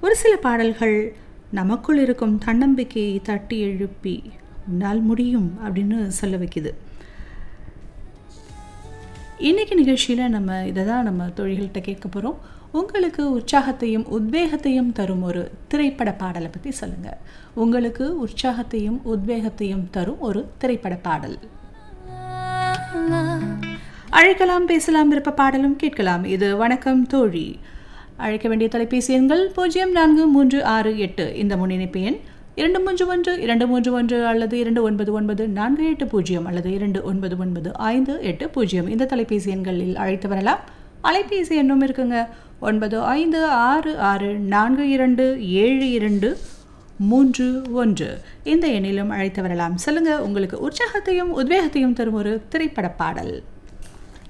ஒரு சில பாடல்கள் நமக்குள் இருக்கும் தன்னம்பிக்கையை தட்டி எழுப்பி உன்னால் முடியும் அப்படின்னு சொல்ல வைக்குது இன்றைக்கி நிகழ்ச்சியில் நம்ம இதை தான் நம்ம தொழில்கள்கிட்ட கேட்க போகிறோம் உங்களுக்கு உற்சாகத்தையும் உத்வேகத்தையும் தரும் ஒரு திரைப்பட பாடலை பற்றி சொல்லுங்கள் உங்களுக்கு உற்சாகத்தையும் உத்வேகத்தையும் தரும் ஒரு திரைப்பட பாடல் அழைக்கலாம் பேசலாம் விருப்ப பாடலும் கேட்கலாம் இது வணக்கம் தோழி அழைக்க வேண்டிய தொலைபேசி எண்கள் பூஜ்ஜியம் நான்கு மூன்று ஆறு எட்டு இந்த முன்னிணைப்பு எண் இரண்டு மூன்று ஒன்று இரண்டு மூன்று ஒன்று அல்லது இரண்டு ஒன்பது ஒன்பது நான்கு எட்டு பூஜ்ஜியம் அல்லது இரண்டு ஒன்பது ஒன்பது ஐந்து எட்டு பூஜ்ஜியம் இந்த தொலைபேசி எண்களில் அழைத்து வரலாம் அலைபேசி எண்ணும் இருக்குங்க ஒன்பது ஐந்து ஆறு ஆறு நான்கு இரண்டு ஏழு இரண்டு மூன்று ஒன்று இந்த எண்ணிலும் அழைத்து வரலாம் சொல்லுங்க உங்களுக்கு உற்சாகத்தையும் உத்வேகத்தையும் தரும் ஒரு திரைப்பட பாடல்